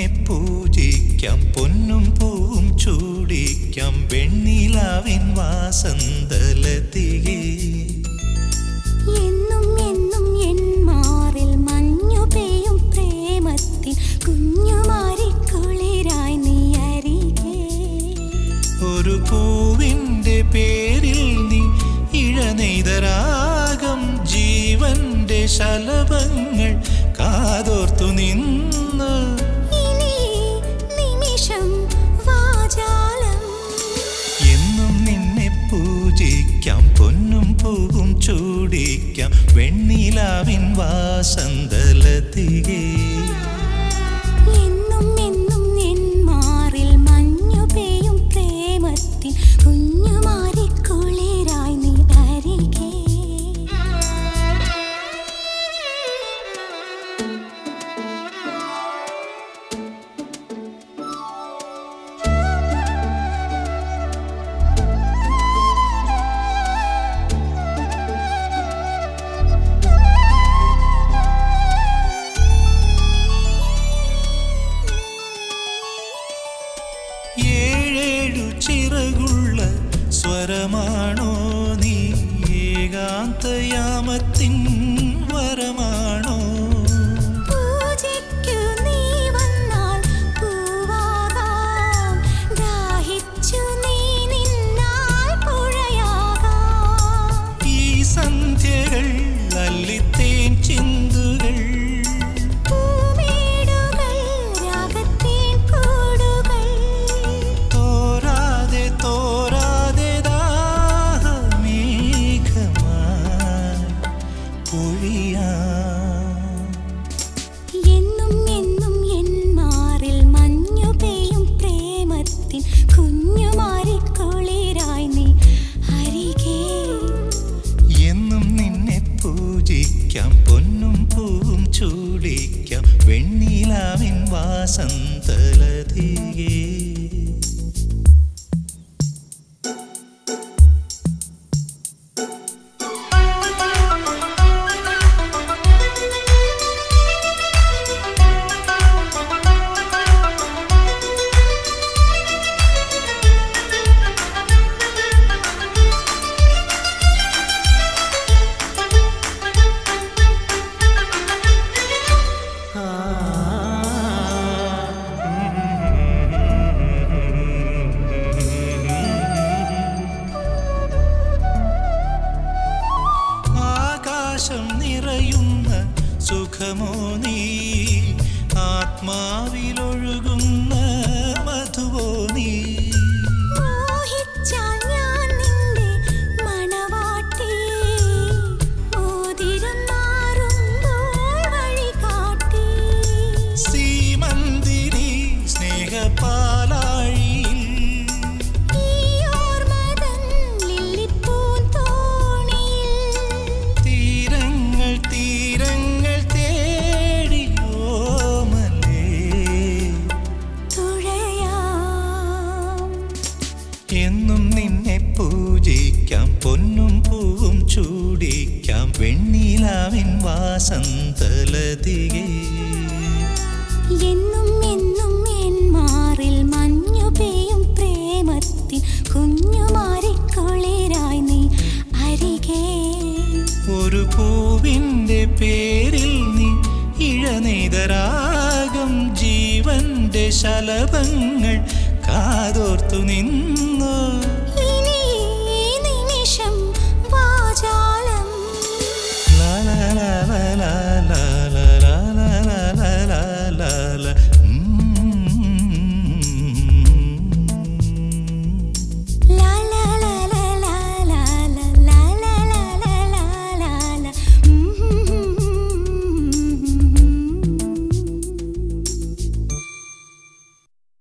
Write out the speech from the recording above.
നിന്നെ പൂജിക്കാം പൊന്നും പൂവും ചൂടിക്കാം വെണ്ണിലാവിൻ വാസന്തലതികേ എന്നും എന്നും എൻ മാറിൽ മഞ്ഞു പെയ്യും പ്രേമത്തിൻ കുഞ്ഞുമാരി കുളിരായി നീ അരികെ ഒരു പൂവിൻ്റെ പേരിൽ നീ ഇഴനെയ്തരാഗം ജീവന്റെ ശലഭങ്ങൾ കാതോർത്തു നിന്ന് ഇനി നിമിഷം വാചാലം എന്നും നിന്നെ പൂജിക്കാം പൊന്നും പൂവും ചൂടിക്കാം വെണ്ണിലാവിൻ വാസന്തലതികേ എന്നും എന്നും എൻ മാറിൽ മഞ്ഞു പെയ്യും പ്രേമത്തിൻ കുഞ്ഞുമാരി കുളിരായി നീ അരികെ ഏഴേഴു ചിറകുള്ള സ്വരമാണോ നീ ഏകാന്തയാമത്തിൻ വരമാണോ പൂജയ്ക്കു നീ വന്നാൽ പൂവാകാം ദാഹിച്ചു നീ നിന്നാൽ പുഴയാകാം ഈ സന്ധ്യകൾ അല്ലിത്തേൻ ചിന്തുകൾ പൂമേടുകൾ രാഗത്തേൻ കൂടുകൾ തോരാതെ തോരാതെ ദാഹമേഘമായി പൊഴിയാം എന്നും എന്നും എൻ മാറിൽ മഞ്ഞു പെയ്യും പ്രേമത്തിൻ കുഞ്ഞുമാരി കുളിരായി നീ അരികേ എന്നും നിന്നെ പൂജിക്കാം പൊന്നും പൂവും ചൂടിക്കാം വെണ്ണിലാവിൻ വാസന്തലതികേ ആകാശം നിറയുന്ന സുഖമോ നീ ആത്മാവിലൊഴുകുന്ന മധുവോ നീ മോഹിച്ചാൽ ഞാൻ നിന്റെ മണവാട്ടി മോതിരം മാറുമ്പോൾ വഴികാട്ടി സീമന്തിരി സ്നേഹപാലാഴിയിൽ ഈ ഓർമ്മതൻ ലില്ലിപ്പൂന്തോണിയിൽ തീരങ്ങൾ തീരങ്ങൾ തേടിയോമലേ തുഴയാം എന്നും നിന്നെ പൂജിക്കാം പൊന്നും പൂവും ചൂടിക്കാം വെണ്ണിലാവിൻ വാസന്തലതികേ എന്നും എന്നും എൻ മാറിൽ മഞ്ഞു പെയ്യും പ്രേമത്തിൻ കുഞ്ഞുമാരി കുളിരായി നീ അരികെ ഒരു പൂവിൻ്റെ പേരിൽ നീ ഇഴനെയ്തരാഗം ജീവന്റെ ശലഭങ്ങൾ കാതോർത്തു നിന്നു